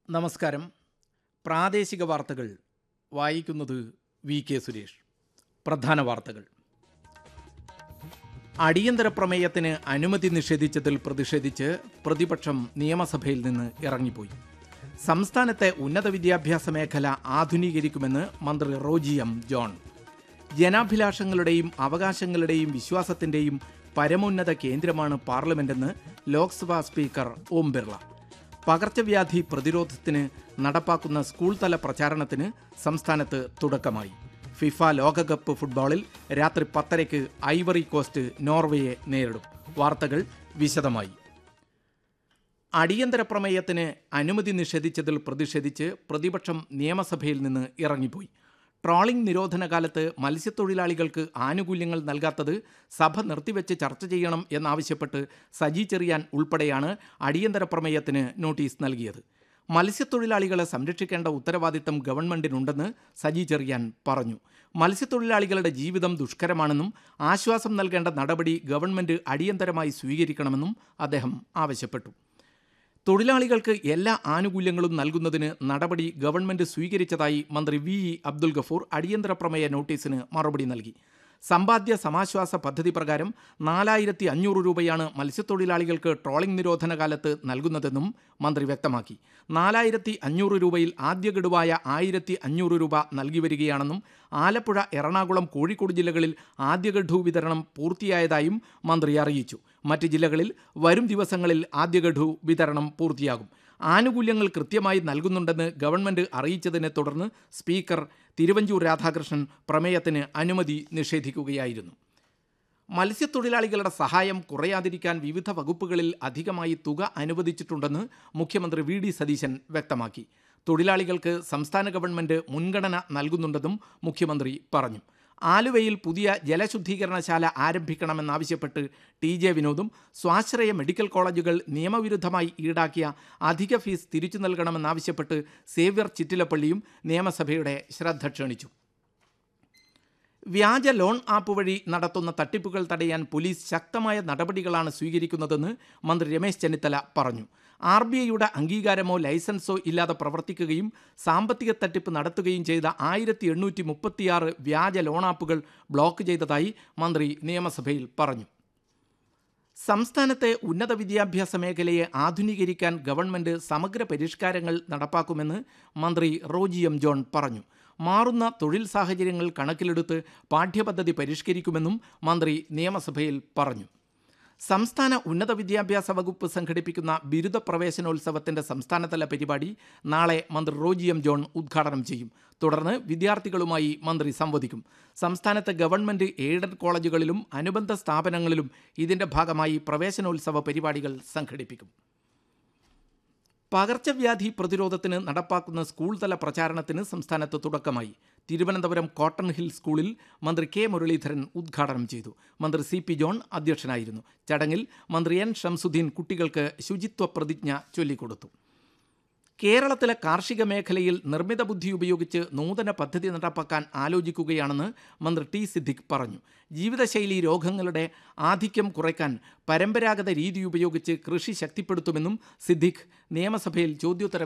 നമസ്കാരം പ്രാദേശിക വാർത്തകൾ വായിക്കുന്നത് വി കെ സുരേഷ് പ്രധാന വാർത്തകൾ അടിയന്തര പ്രമേയത്തിന് അനുമതി നിഷേധിച്ചതിൽ പ്രതിഷേധിച്ച് പ്രതിപക്ഷം നിയമസഭയിൽ നിന്ന് ഇറങ്ങിപ്പോയി സംസ്ഥാനത്തെ ഉന്നത വിദ്യാഭ്യാസ മേഖല ആധുനീകരിക്കുമെന്ന് മന്ത്രി റോജി എം ജോൺ ജനാഭിലാഷങ്ങളുടെയും അവകാശങ്ങളുടെയും വിശ്വാസത്തിന്റെയും പരമോന്നത കേന്ദ്രമാണ് പാർലമെന്റെന്ന് ലോക്സഭാ സ്പീക്കർ ഓം ബിർള പകർച്ചവ്യാധി പ്രതിരോധത്തിന് നടപ്പാക്കുന്ന സ്കൂൾ തല പ്രചാരണത്തിന് സംസ്ഥാനത്ത് തുടക്കമായി ഫിഫ ലോകകപ്പ് ഫുട്ബോളിൽ രാത്രി പത്തരയ്ക്ക് ഐവറി കോസ്റ്റ് നോർവേയെ നേരിടും വാർത്തകൾ വിശദമായി അടിയന്തര പ്രമേയത്തിന് അനുമതി നിഷേധിച്ചതിൽ പ്രതിഷേധിച്ച് പ്രതിപക്ഷം നിയമസഭയിൽ നിന്ന് ഇറങ്ങിപ്പോയി ട്രോളിംഗ് നിരോധന കാലത്ത് മത്സ്യത്തൊഴിലാളികൾക്ക് ആനുകൂല്യങ്ങൾ നൽകാത്തത് സഭ നിർത്തിവെച്ച് ചർച്ച ചെയ്യണം എന്നാവശ്യപ്പെട്ട് സജി ചെറിയാൻ ഉൾപ്പെടെയാണ് അടിയന്തര പ്രമേയത്തിന് നോട്ടീസ് നൽകിയത് മത്സ്യത്തൊഴിലാളികളെ സംരക്ഷിക്കേണ്ട ഉത്തരവാദിത്തം ഗവൺമെന്റിനുണ്ടെന്ന് സജി ചെറിയാൻ പറഞ്ഞു മത്സ്യത്തൊഴിലാളികളുടെ ജീവിതം ദുഷ്കരമാണെന്നും ആശ്വാസം നൽകേണ്ട നടപടി ഗവൺമെന്റ് അടിയന്തരമായി സ്വീകരിക്കണമെന്നും അദ്ദേഹം ആവശ്യപ്പെട്ടു തൊഴിലാളികൾക്ക് എല്ലാ ആനുകൂല്യങ്ങളും നൽകുന്നതിന് നടപടി ഗവൺമെന്റ് സ്വീകരിച്ചതായി മന്ത്രി വി ഇ അബ്ദുൽ ഗഫൂർ അടിയന്തര പ്രമേയ നോട്ടീസിന് മറുപടി നൽകി സമ്പാദ്യ സമാശ്വാസ പദ്ധതി പ്രകാരം നാലായിരത്തി അഞ്ഞൂറ് രൂപയാണ് മത്സ്യത്തൊഴിലാളികൾക്ക് ട്രോളിംഗ് നിരോധന കാലത്ത് നൽകുന്നതെന്നും മന്ത്രി വ്യക്തമാക്കി നാലായിരത്തി അഞ്ഞൂറ് രൂപയിൽ ആദ്യ ഗഡുവായ ആയിരത്തി അഞ്ഞൂറ് രൂപ നൽകി വരികയാണെന്നും ആലപ്പുഴ എറണാകുളം കോഴിക്കോട് ജില്ലകളിൽ ആദ്യ ഗഡു വിതരണം പൂർത്തിയായതായും മന്ത്രി അറിയിച്ചു മറ്റ് ജില്ലകളിൽ വരും ദിവസങ്ങളിൽ ആദ്യ ഗഡു വിതരണം പൂർത്തിയാകും ആനുകൂല്യങ്ങൾ കൃത്യമായി നൽകുന്നുണ്ടെന്ന് ഗവൺമെന്റ് അറിയിച്ചതിനെ തുടർന്ന് സ്പീക്കർ തിരുവഞ്ചൂർ രാധാകൃഷ്ണൻ പ്രമേയത്തിന് അനുമതി നിഷേധിക്കുകയായിരുന്നു മത്സ്യത്തൊഴിലാളികളുടെ സഹായം കുറയാതിരിക്കാൻ വിവിധ വകുപ്പുകളിൽ അധികമായി തുക അനുവദിച്ചിട്ടുണ്ടെന്ന് മുഖ്യമന്ത്രി വി ഡി സതീശൻ വ്യക്തമാക്കി തൊഴിലാളികൾക്ക് സംസ്ഥാന ഗവൺമെന്റ് മുൻഗണന നൽകുന്നുണ്ടെന്നും മുഖ്യമന്ത്രി പറഞ്ഞു ആലുവയിൽ പുതിയ ജലശുദ്ധീകരണശാല ആരംഭിക്കണമെന്നാവശ്യപ്പെട്ട് ടി ജെ വിനോദും സ്വാശ്രയ മെഡിക്കൽ കോളേജുകൾ നിയമവിരുദ്ധമായി ഈടാക്കിയ അധിക ഫീസ് തിരിച്ചു നൽകണമെന്നാവശ്യപ്പെട്ട് സേവ്യർ ചിറ്റിലപ്പള്ളിയും നിയമസഭയുടെ ശ്രദ്ധ ക്ഷണിച്ചു വ്യാജ ലോൺ ആപ്പ് വഴി നടത്തുന്ന തട്ടിപ്പുകൾ തടയാൻ പോലീസ് ശക്തമായ നടപടികളാണ് സ്വീകരിക്കുന്നതെന്ന് മന്ത്രി രമേശ് ചെന്നിത്തല പറഞ്ഞു ആർ ബി ഐയുടെ അംഗീകാരമോ ലൈസൻസോ ഇല്ലാതെ പ്രവർത്തിക്കുകയും സാമ്പത്തിക തട്ടിപ്പ് നടത്തുകയും ചെയ്ത ആയിരത്തി എണ്ണൂറ്റി മുപ്പത്തിയാറ് വ്യാജ ലോൺ ആപ്പുകൾ ബ്ലോക്ക് ചെയ്തതായി മന്ത്രി നിയമസഭയിൽ പറഞ്ഞു സംസ്ഥാനത്തെ ഉന്നത വിദ്യാഭ്യാസ മേഖലയെ ആധുനീകരിക്കാൻ ഗവൺമെന്റ് സമഗ്ര പരിഷ്കാരങ്ങൾ നടപ്പാക്കുമെന്ന് മന്ത്രി റോജി എം ജോൺ പറഞ്ഞു മാറുന്ന തൊഴിൽ സാഹചര്യങ്ങൾ കണക്കിലെടുത്ത് പാഠ്യപദ്ധതി പരിഷ്കരിക്കുമെന്നും മന്ത്രി നിയമസഭയിൽ പറഞ്ഞു സംസ്ഥാന ഉന്നത വിദ്യാഭ്യാസ വകുപ്പ് സംഘടിപ്പിക്കുന്ന ബിരുദ പ്രവേശനോത്സവത്തിന്റെ സംസ്ഥാനതല പരിപാടി നാളെ മന്ത്രി റോജി എം ജോൺ ഉദ്ഘാടനം ചെയ്യും തുടർന്ന് വിദ്യാർത്ഥികളുമായി മന്ത്രി സംവദിക്കും സംസ്ഥാനത്തെ ഗവൺമെന്റ് എയ്ഡഡ് കോളേജുകളിലും അനുബന്ധ സ്ഥാപനങ്ങളിലും ഇതിന്റെ ഭാഗമായി പ്രവേശനോത്സവ പരിപാടികൾ സംഘടിപ്പിക്കും പകർച്ചവ്യാധി പ്രതിരോധത്തിന് നടപ്പാക്കുന്ന സ്കൂൾ തല പ്രചാരണത്തിന് സംസ്ഥാനത്ത് തുടക്കമായി തിരുവനന്തപുരം കോട്ടൺ ഹിൽ സ്കൂളിൽ മന്ത്രി കെ മുരളീധരൻ ഉദ്ഘാടനം ചെയ്തു മന്ത്രി സി പി ജോൺ അധ്യക്ഷനായിരുന്നു ചടങ്ങിൽ മന്ത്രി എൻ ഷംസുദ്ദീൻ കുട്ടികൾക്ക് ശുചിത്വ പ്രതിജ്ഞ ചൊല്ലിക്കൊടുത്തു കേരളത്തിലെ കാർഷിക മേഖലയിൽ നിർമ്മിത ബുദ്ധി ഉപയോഗിച്ച് നൂതന പദ്ധതി നടപ്പാക്കാൻ ആലോചിക്കുകയാണെന്ന് മന്ത്രി ടി സിദ്ദിഖ് പറഞ്ഞു ജീവിതശൈലി രോഗങ്ങളുടെ ആധിക്യം കുറയ്ക്കാൻ പരമ്പരാഗത രീതി ഉപയോഗിച്ച് കൃഷി ശക്തിപ്പെടുത്തുമെന്നും സിദ്ദിഖ് നിയമസഭയിൽ ചോദ്യോത്തര